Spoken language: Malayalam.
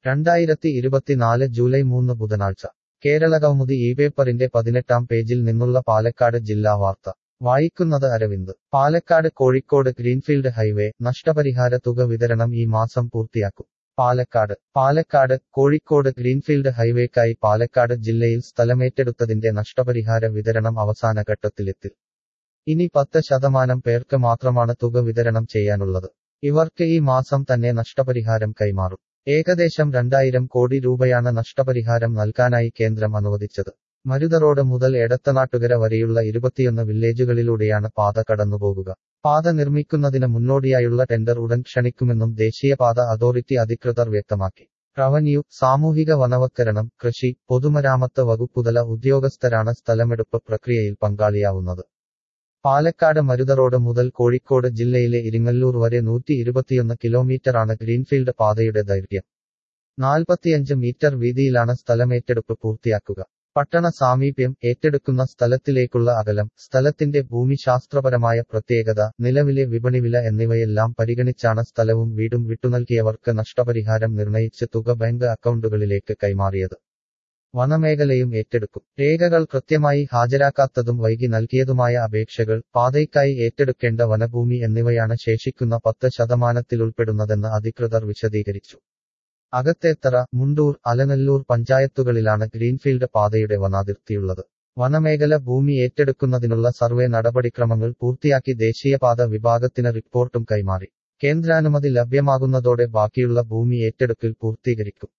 രണ്ടായിരത്തി ഇരുപത്തിനാല് ജൂലൈ മൂന്ന് ബുധനാഴ്ച കേരളകൗമുദി ഈ പേപ്പറിന്റെ പതിനെട്ടാം പേജിൽ നിന്നുള്ള പാലക്കാട് ജില്ലാ വാർത്ത വായിക്കുന്നത് അരവിന്ദ് പാലക്കാട് കോഴിക്കോട് ഗ്രീൻഫീൽഡ് ഹൈവേ നഷ്ടപരിഹാര തുക വിതരണം ഈ മാസം പൂർത്തിയാക്കും പാലക്കാട് പാലക്കാട് കോഴിക്കോട് ഗ്രീൻഫീൽഡ് ഹൈവേക്കായി പാലക്കാട് ജില്ലയിൽ സ്ഥലമേറ്റെടുത്തതിന്റെ നഷ്ടപരിഹാര വിതരണം അവസാന ഘട്ടത്തിലെത്തി ഇനി പത്ത് ശതമാനം പേർക്ക് മാത്രമാണ് തുക വിതരണം ചെയ്യാനുള്ളത് ഇവർക്ക് ഈ മാസം തന്നെ നഷ്ടപരിഹാരം കൈമാറും ഏകദേശം രണ്ടായിരം കോടി രൂപയാണ് നഷ്ടപരിഹാരം നൽകാനായി കേന്ദ്രം അനുവദിച്ചത് മരുത റോഡ് മുതൽ എടത്തനാട്ടുകര വരെയുള്ള ഇരുപത്തിയൊന്ന് വില്ലേജുകളിലൂടെയാണ് പാത കടന്നുപോകുക പാത നിർമ്മിക്കുന്നതിന് മുന്നോടിയായുള്ള ടെൻഡർ ഉടൻ ക്ഷണിക്കുമെന്നും ദേശീയപാത അതോറിറ്റി അധികൃതർ വ്യക്തമാക്കി റവന്യൂ സാമൂഹിക വനവത്കരണം കൃഷി പൊതുമരാമത്ത് വകുപ്പുതല ഉദ്യോഗസ്ഥരാണ് സ്ഥലമെടുപ്പ് പ്രക്രിയയിൽ പങ്കാളിയാവുന്നത് പാലക്കാട് മരുത റോഡ് മുതൽ കോഴിക്കോട് ജില്ലയിലെ ഇരിങ്ങല്ലൂർ വരെ നൂറ്റി ഇരുപത്തിയൊന്ന് കിലോമീറ്ററാണ് ഗ്രീൻഫീൽഡ് പാതയുടെ ദൈർഘ്യം നാൽപ്പത്തിയഞ്ച് മീറ്റർ വീതിയിലാണ് സ്ഥലമേറ്റെടുപ്പ് പൂർത്തിയാക്കുക പട്ടണ സാമീപ്യം ഏറ്റെടുക്കുന്ന സ്ഥലത്തിലേക്കുള്ള അകലം സ്ഥലത്തിന്റെ ഭൂമിശാസ്ത്രപരമായ പ്രത്യേകത നിലവിലെ വിപണിവില എന്നിവയെല്ലാം പരിഗണിച്ചാണ് സ്ഥലവും വീടും വിട്ടുനൽകിയവർക്ക് നഷ്ടപരിഹാരം നിർണയിച്ച് തുക ബാങ്ക് അക്കൗണ്ടുകളിലേക്ക് കൈമാറിയത് വനമേഖലയും ഏറ്റെടുക്കും രേഖകൾ കൃത്യമായി ഹാജരാക്കാത്തതും വൈകി നൽകിയതുമായ അപേക്ഷകൾ പാതയ്ക്കായി ഏറ്റെടുക്കേണ്ട വനഭൂമി എന്നിവയാണ് ശേഷിക്കുന്ന പത്ത് ശതമാനത്തിലുൾപ്പെടുന്നതെന്ന് അധികൃതർ വിശദീകരിച്ചു അകത്തേത്തറ മുണ്ടൂർ അലനല്ലൂർ പഞ്ചായത്തുകളിലാണ് ഗ്രീൻഫീൽഡ് പാതയുടെ വനാതിർത്തിയുള്ളത് വനമേഖല ഭൂമി ഏറ്റെടുക്കുന്നതിനുള്ള സർവേ നടപടിക്രമങ്ങൾ പൂർത്തിയാക്കി ദേശീയപാത വിഭാഗത്തിന് റിപ്പോർട്ടും കൈമാറി കേന്ദ്രാനുമതി ലഭ്യമാകുന്നതോടെ ബാക്കിയുള്ള ഭൂമി ഏറ്റെടുക്കൽ പൂർത്തീകരിക്കും